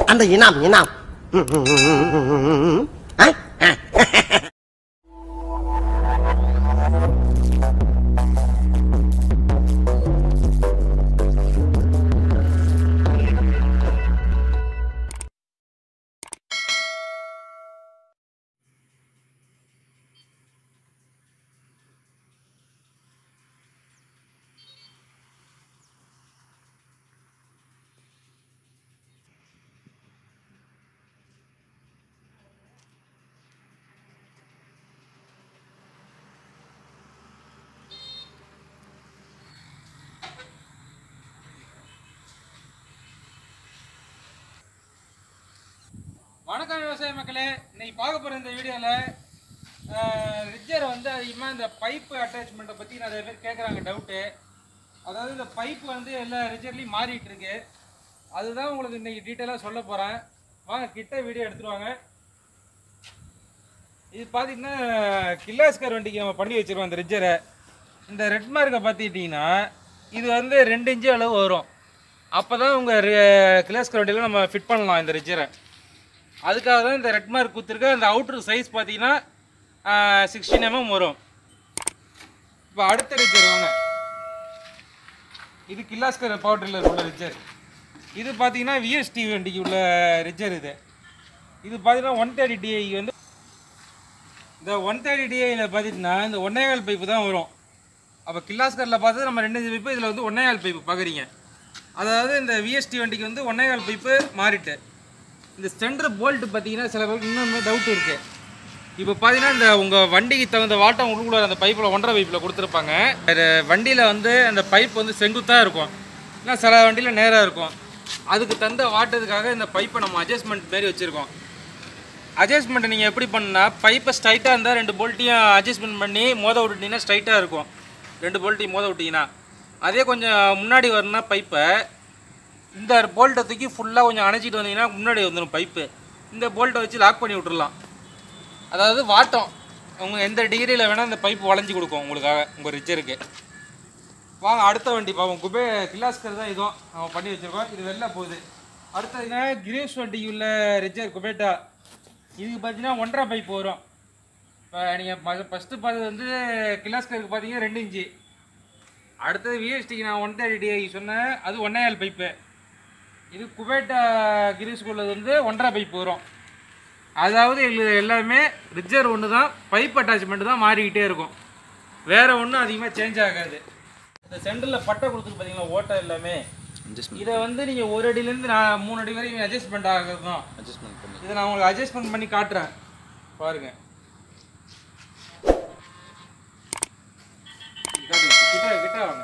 அந்த இனாம் இனாம் ம், ம், ம், ம், ம், ம், ம். ஆ? ஆ. வணக்கம் விவசாய மக்களே இன்னைக்கு பார்க்க போகிற இந்த வீடியோவில் ரிஜர் வந்து அதிகமாக இந்த பைப்பு அட்டாச்மெண்ட்டை பற்றி நிறைய பேர் கேட்குறாங்க டவுட்டு அதாவது இந்த பைப் வந்து எல்லா ரிஜர்லையும் மாறிட்டு இருக்கு அதுதான் உங்களுக்கு இன்னைக்கு டீட்டெயிலாக சொல்ல போகிறேன் வாங்க கிட்ட வீடியோ எடுத்துட்டு வாங்க இது பார்த்தீங்கன்னா கில்லாஸ்கர் வண்டிக்கு நம்ம பண்ணி வச்சிருக்கோம் இந்த ரிஜரை இந்த ரெட் மார்க்கை பார்த்துக்கிட்டிங்கன்னா இது வந்து ரெண்டு இன்ச்சு அளவு வரும் அப்போ தான் உங்கள் கில்லாஸ்கர் வண்டியில் நம்ம ஃபிட் பண்ணலாம் இந்த ரிஜரை அதுக்காக தான் இந்த ரெட் மார்க் குத்துருக்கு அந்த அவுட்ரு சைஸ் பார்த்தீங்கன்னா சிக்ஸ்டீன் எம்எம் வரும் இப்போ அடுத்த ரிச்சர் வாங்க இது கில்லாஸ்கர் பவர் ட்ரில்லர் உள்ள ரிச்சர் இது பார்த்தீங்கன்னா விஎஸ்டி வண்டிக்கு உள்ள ரிச்சர் இது இது பார்த்தீங்கன்னா ஒன் தேர்ட்டி டிஐ வந்து இந்த ஒன் தேர்ட்டி டிஐயில் பார்த்தீங்கன்னா இந்த ஒன்னேகால் பைப்பு தான் வரும் அப்போ கில்லாஸ்கரில் பார்த்து நம்ம ரெண்டு பைப்பு இதில் வந்து ஒன்னேகால் பைப்பு பார்க்குறீங்க அதாவது இந்த விஎஸ்டி வண்டிக்கு வந்து ஒன்னேகால் பைப்பு மாறிட்டு இந்த சென்டர் போல்ட் பார்த்தீங்கன்னா சில பேருக்கு இன்னுமே டவுட் இருக்கு இப்போ பார்த்தீங்கன்னா இந்த உங்கள் வண்டிக்கு தகுந்த வாட்டம் உள்ளுக்குள்ள அந்த பைப்பில் ஒன்றரை பைப்பில் கொடுத்துருப்பாங்க அது வண்டியில் வந்து அந்த பைப் வந்து செங்குத்தாக இருக்கும் இல்லை சில வண்டியில் நேராக இருக்கும் அதுக்கு தகுந்த வாட்டத்துக்காக இந்த பைப்பை நம்ம அட்ஜஸ்ட்மெண்ட் மாரி வச்சுருக்கோம் அட்ஜஸ்ட்மெண்ட் நீங்கள் எப்படி பண்ணா பைப்பை ஸ்ட்ரைட்டாக இருந்தால் ரெண்டு போல்ட்டையும் அட்ஜஸ்ட்மெண்ட் பண்ணி மோத விட்டுட்டீங்கன்னா ஸ்ட்ரைட்டாக இருக்கும் ரெண்டு போல்ட்டையும் மோத விட்டீங்கன்னா அதே கொஞ்சம் முன்னாடி வரணும்னா பைப்பை இந்த போல்ட்டை தூக்கி ஃபுல்லாக கொஞ்சம் அணைச்சிட்டு வந்தீங்கன்னா முன்னாடி வந்துடும் பைப்பு இந்த போல்ட்டை வச்சு லாக் பண்ணி விட்டுறலாம் அதாவது வாட்டம் உங்க எந்த டிகிரியில் வேணால் இந்த பைப் வளைஞ்சி கொடுக்கும் உங்களுக்காக உங்கள் ரிச்சருக்கு வாங்க அடுத்த வண்டி பாவம் குபே கிலாஸ்கர் தான் இதுவும் நம்ம பண்ணி வச்சிருக்கோம் இது வெளில போகுது அடுத்ததுனா கிரேஸ் வண்டிக்கு உள்ள ரிச்சர் குபேட்டா இதுக்கு பார்த்தீங்கன்னா ஒன்றரை பைப் வரும் இப்போ நீங்கள் ஃபஸ்ட்டு பார்த்தது வந்து கிலாஸ்கருக்கு பார்த்தீங்கன்னா ரெண்டு இன்ச்சு அடுத்தது விஎஸ்டிக்கு நான் ஒன் தேர்ட்டி டிஐ சொன்னேன் அது ஒன்னேகால் பைப்பு இது குபேட்டா கிரீஸ்க்கு உள்ளது வந்து ஒன்றரை பைப் வரும் அதாவது இது எல்லாமே ரிஜர் ஒன்று தான் பைப் அட்டாச்மெண்ட் தான் மாறிக்கிட்டே இருக்கும் வேறு ஒன்றும் அதிகமாக சேஞ்ச் ஆகாது இந்த சென்டரில் பட்டை கொடுத்துருக்கு பார்த்தீங்களா ஓட்டை எல்லாமே இதை வந்து நீங்கள் ஒரு அடியிலேருந்து நான் மூணு அடி வரைக்கும் அட்ஜஸ்ட்மெண்ட் ஆகிறது தான் அட்ஜஸ்ட்மெண்ட் பண்ணி இதை நான் உங்களுக்கு அட்ஜஸ்ட்மெண்ட் பண்ணி காட்டுறேன் பாருங்க காட்டுங்க. கிட்ட கிட்ட வாங்க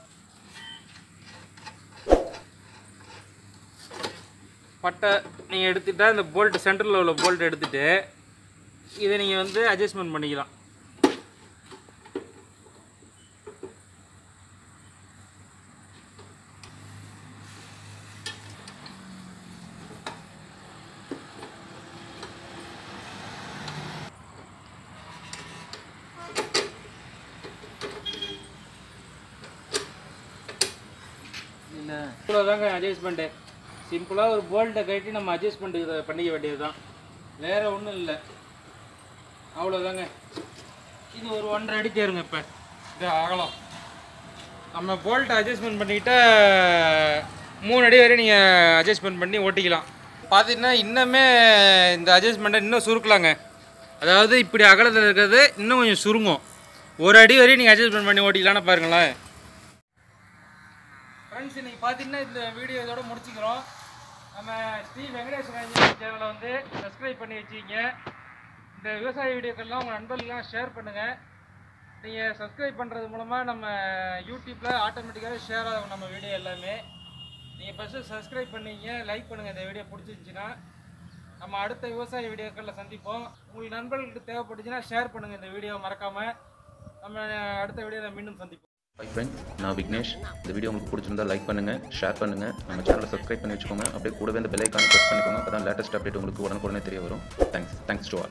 பட்டை நீங்கள் எடுத்துட்டா இந்த போல்ட் சென்டரில் உள்ள போல்ட் எடுத்துட்டு இதை நீங்கள் வந்து அட்ஜஸ்ட்மெண்ட் பண்ணிக்கலாம் இவ்வளோதாங்க அட்ஜஸ்ட்மெண்ட்டு சிம்பிளாக ஒரு போல்ட்டை கட்டி நம்ம அட்ஜஸ்ட்மெண்ட் இதை பண்ணிக்க வேண்டியது தான் வேறு ஒன்றும் இல்லை அவ்வளோதாங்க இது ஒரு ஒன்றரை அடி தேருங்க இப்போ இது அகலம் நம்ம போல்ட்டை அட்ஜஸ்ட்மெண்ட் பண்ணிக்கிட்டா மூணு அடி வரை நீங்கள் அட்ஜஸ்ட்மெண்ட் பண்ணி ஓட்டிக்கலாம் பார்த்தீங்கன்னா இன்னுமே இந்த அட்ஜஸ்ட்மெண்ட்டை இன்னும் சுருக்கலாங்க அதாவது இப்படி அகலத்தில் இருக்கிறது இன்னும் கொஞ்சம் சுருங்கும் ஒரு அடி வரையும் நீங்கள் அட்ஜஸ்ட்மெண்ட் பண்ணி ஓட்டிக்கலாம்னு பாருங்களேன் ஃப்ரெண்ட்ஸ் இன்னைக்கு பார்த்தீங்கன்னா இந்த வீடியோ இதோட முடிச்சுக்கிறோம் நம்ம ஸ்ரீ வெங்கடேஸ்வர இன்ஜினியரிங் சேனலை வந்து சப்ஸ்கிரைப் பண்ணி வச்சுக்கிங்க இந்த விவசாய வீடியோக்கள்லாம் உங்கள் நண்பர்களுக்கெல்லாம் ஷேர் பண்ணுங்கள் நீங்கள் சப்ஸ்கிரைப் பண்ணுறது மூலமாக நம்ம யூடியூப்பில் ஆட்டோமேட்டிக்காகவே ஷேர் ஆகும் நம்ம வீடியோ எல்லாமே நீங்கள் ஃபஸ்ட்டு சப்ஸ்கிரைப் பண்ணிங்க லைக் பண்ணுங்கள் இந்த வீடியோ பிடிச்சிருந்துச்சின்னா நம்ம அடுத்த விவசாய வீடியோக்களில் சந்திப்போம் உங்களுக்கு நண்பர்களுக்கு தேவைப்பட்டுச்சுன்னா ஷேர் பண்ணுங்கள் இந்த வீடியோ மறக்காமல் நம்ம அடுத்த வீடியோவில் மீண்டும் சந்திப்போம் ஹை ஃப்ரெண்ட் நான் விக்னேஷ் இந்த வீடியோ உங்களுக்கு பிடிச்சிருந்தா லைக் பண்ணுங்கள் ஷேர் பண்ணுங்கள் நம்ம சேனலை சப்ஸ்கிரைப் பண்ணி வச்சுக்கோங்க அப்படியே கூடவே இந்த பெல் ஐக்கானை ப்ரெஸ் பண்ணிக்கோங்க அப்போ தான் லேட்டஸ்ட் அப்டேட் உங்களுக்கு உடனுக்குடனே தெரிய வரும் தேங்க்ஸ் தேங்க்ஸ் டு ஆல்